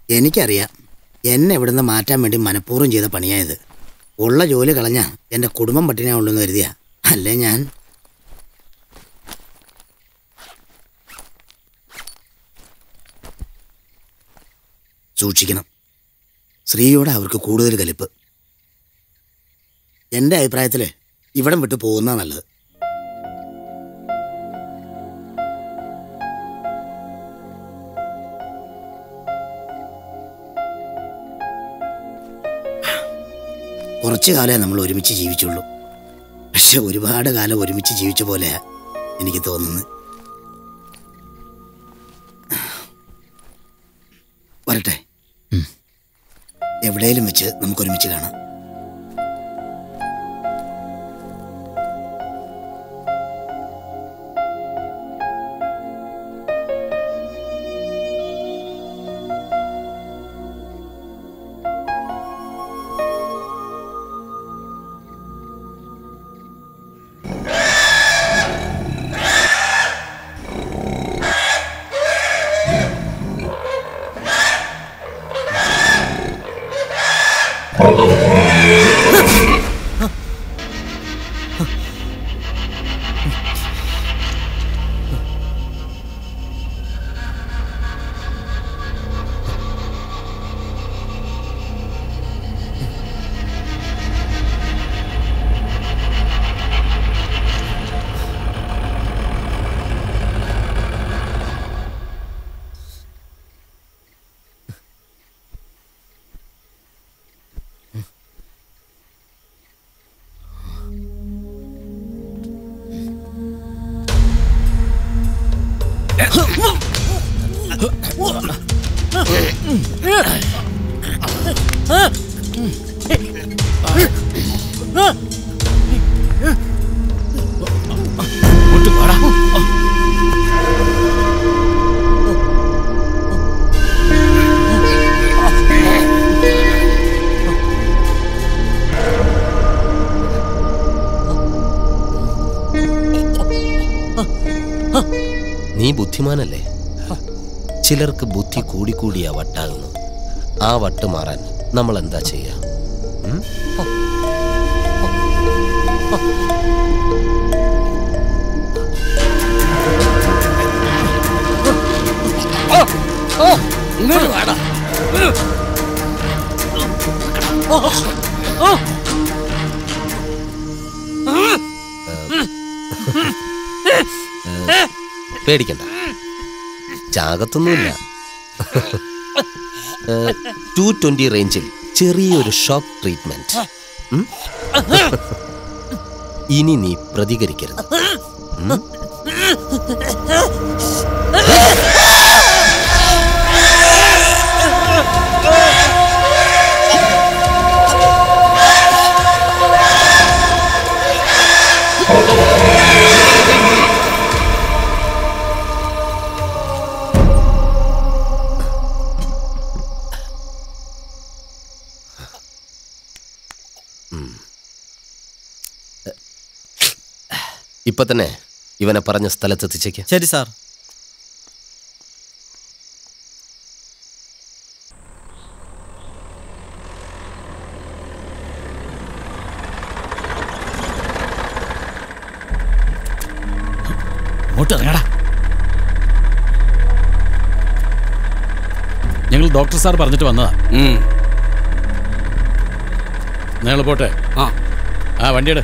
എനിക്കറിയാം എന്നെ ഇവിടുന്ന് മാറ്റാൻ വേണ്ടി മനഃപൂർവ്വം ചെയ്ത പണിയായത് ഉള്ള ജോലി കളഞ്ഞ എൻ്റെ കുടുംബം പട്ടിണിയാവുള്ളൂ കരുതിയ അല്ലേ ഞാൻ സൂക്ഷിക്കണം സ്ത്രീയോട് അവർക്ക് കൂടുതൽ കലിപ്പ് എൻ്റെ അഭിപ്രായത്തിൽ ഇവിടം വിട്ട് പോകുന്ന നല്ലത് കുറച്ചു കാലമേ നമ്മൾ ഒരുമിച്ച് ജീവിച്ചുള്ളൂ പക്ഷെ ഒരുപാട് കാലം ഒരുമിച്ച് ജീവിച്ച പോലെയാ എനിക്ക് തോന്നുന്നത് വരട്ടെ എവിടെയും വെച്ച് നമുക്ക് ഒരുമിച്ച് കാണാം നീ ബുദ്ധിമാനല്ലേ ചിലർക്ക് ബുദ്ധി കൂടിക്കൂടിയാ വട്ടാകുന്നത് ആ വട്ട് മാറാൻ നമ്മൾ എന്താ ചെയ്യാ ഉം? ഇങ്ങോട്ട് വാടാ പേടിക്കണ്ട ചാകത്തൊന്നുമില്ല ടു ട്വന്റി റേഞ്ചിൽ ചെറിയൊരു ഷോക്ക് ട്രീറ്റ്മെന്റ് ഉം? ഇനി നീ പ്രതികരിക്കരുത് ഉം? ഇപ്പൊ തന്നെ ഇവനെ പറഞ്ഞ സ്ഥലത്തെത്തിച്ചേക്ക് ശരി സാർ അങ്ങോട്ട് ഇറങ്ങടാ ഞങ്ങൾ ഡോക്ടർ സാർ പറഞ്ഞിട്ട് വന്നതാ നിങ്ങൾ പോട്ടെ ആ ആ വണ്ടിയുടെ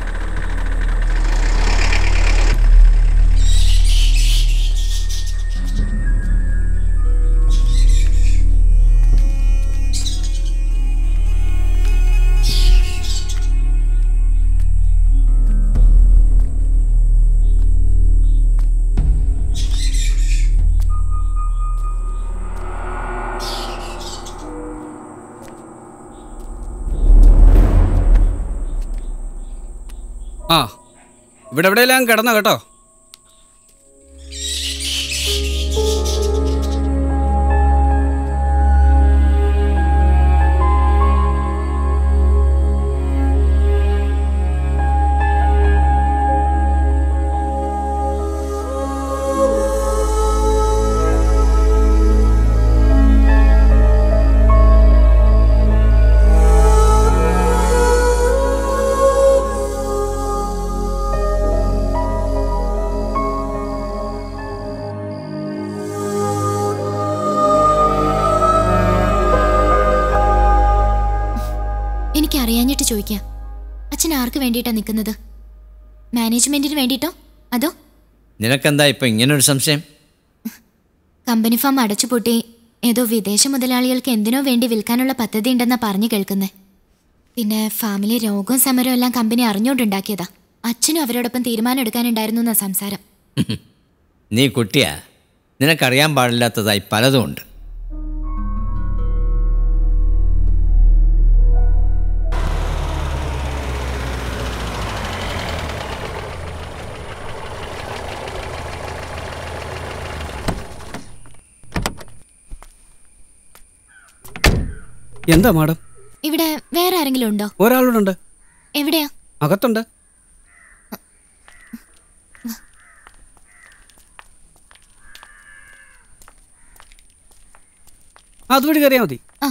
ആ ഇവിടെ എവിടെയെല്ലാം കിടന്ന കേട്ടോ ചോദിക്കുക അച്ഛൻ ആർക്ക് വേണ്ടിയിട്ടാ നിൽക്കുന്നത് മാനേജ്മെന്റിന് വേണ്ടിയിട്ടോ അതോ നിനക്കെന്താ ഇപ്പൊ ഇങ്ങനൊരു സംശയം കമ്പനി ഫാം അടച്ചുപൂട്ടി ഏതോ വിദേശ മുതലാളികൾക്ക് എന്തിനോ വേണ്ടി വിൽക്കാനുള്ള പദ്ധതി ഉണ്ടെന്നാ പറഞ്ഞു കേൾക്കുന്നത് പിന്നെ ഫാമിലി രോഗവും സമരവും എല്ലാം കമ്പനി അറിഞ്ഞുകൊണ്ടുണ്ടാക്കിയതാ അച്ഛനും അവരോടൊപ്പം തീരുമാനം എടുക്കാനുണ്ടായിരുന്നു എന്നാ സംസാരം നീ കുട്ടിയാ നിനക്കറിയാൻ പാടില്ലാത്തതായി പലതും ഉണ്ട് എന്താ മാഡം ഇവിടെ വേറെ ആരെങ്കിലും ഉണ്ടോ ഒരാളോടുണ്ട് എവിടെയാ അകത്തുണ്ട് അതുവഴി കയറിയാൽ മതി ആ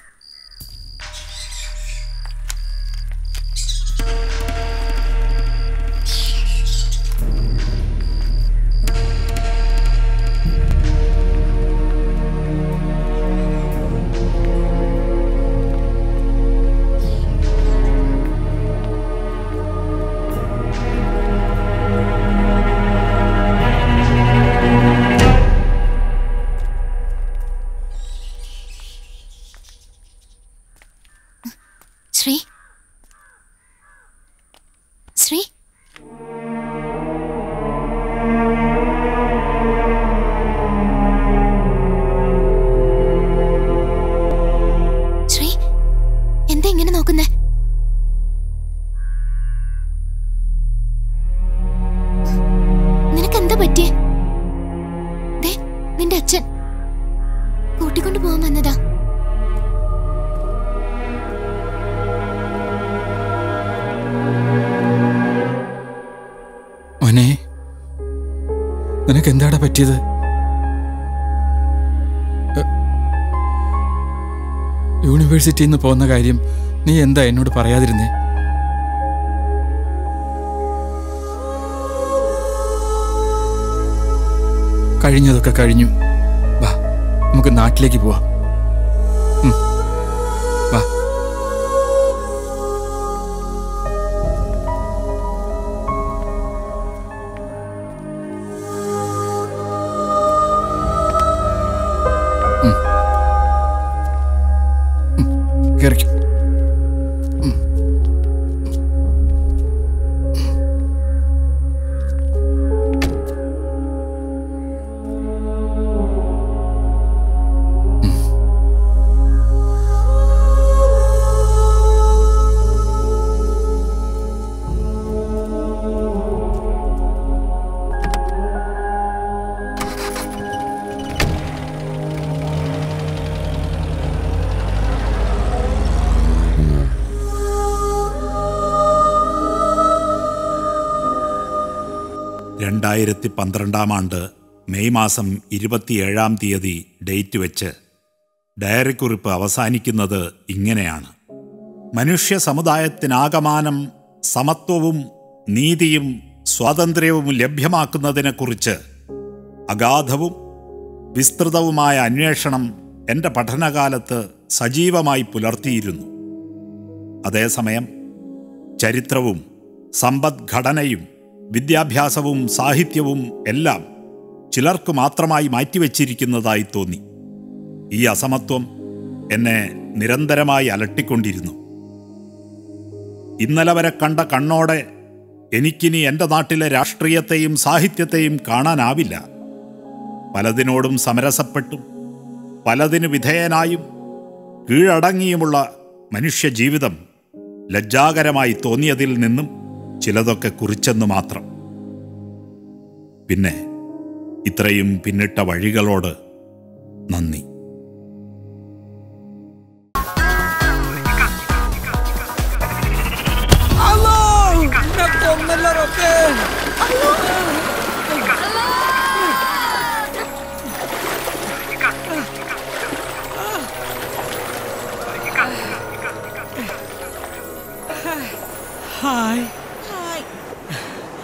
ശ്രീ ശ്രീ ശ്രീ എന്താ ഇങ്ങനെ നോക്കുന്നേ നിനക്ക് എന്താ പറ്റിയേ ദേ നിന്റെ അച്ഛൻ കൂട്ടിക്കൊണ്ടു പോകാൻ വന്നതാ മോനെ നിനക്ക് എന്താടാ പറ്റിയത് എ, യൂണിവേഴ്സിറ്റിയിൽ നിന്ന് പോകുന്ന കാര്യം നീ എന്താ എന്നോട് പറയാതിരുന്നേ കഴിഞ്ഞതൊക്കെ കഴിഞ്ഞു വാ നമുക്ക് നാട്ടിലേക്ക് പോവാം ഉം. വാ കയറിക്കും രണ്ടായിരത്തി പന്ത്രണ്ടാം ആണ്ട് മെയ് മാസം ഇരുപത്തിയേഴാം തീയതി ഡേറ്റ് വെച്ച് ഡയറി കുറിപ്പ് അവസാനിക്കുന്നത് ഇങ്ങനെയാണ് മനുഷ്യ സമുദായത്തിനാകമാനം സമത്വവും നീതിയും സ്വാതന്ത്ര്യവും ലഭ്യമാക്കുന്നതിനെക്കുറിച്ച് അഗാധവും വിസ്തൃതവുമായ അന്വേഷണം എൻ്റെ പഠനകാലത്ത് സജീവമായി പുലർത്തിയിരുന്നു അതേസമയം ചരിത്രവും സമ്പദ്ഘടനയും വിദ്യാഭ്യാസവും സാഹിത്യവും എല്ലാം ചിലർക്ക് മാത്രമായി മാറ്റിവെച്ചിരിക്കുന്നതായി തോന്നി ഈ അസമത്വം എന്നെ നിരന്തരമായി അലട്ടിക്കൊണ്ടിരുന്നു ഇന്നലെ വരെ കണ്ട കണ്ണോടെ എനിക്കിനി എൻ്റെ നാട്ടിലെ രാഷ്ട്രീയത്തെയും സാഹിത്യത്തെയും കാണാനാവില്ല പലതിനോടും സമരസപ്പെട്ടും പലതിനു വിധേയനായും കീഴടങ്ങിയുമുള്ള മനുഷ്യജീവിതം ലജ്ജാകരമായി തോന്നിയതിൽ നിന്നും ചിലതൊക്കെ കുറിച്ചെന്ന് മാത്രം പിന്നെ ഇത്രയും പിന്നിട്ട വഴികളോട് നന്ദി ഹായ്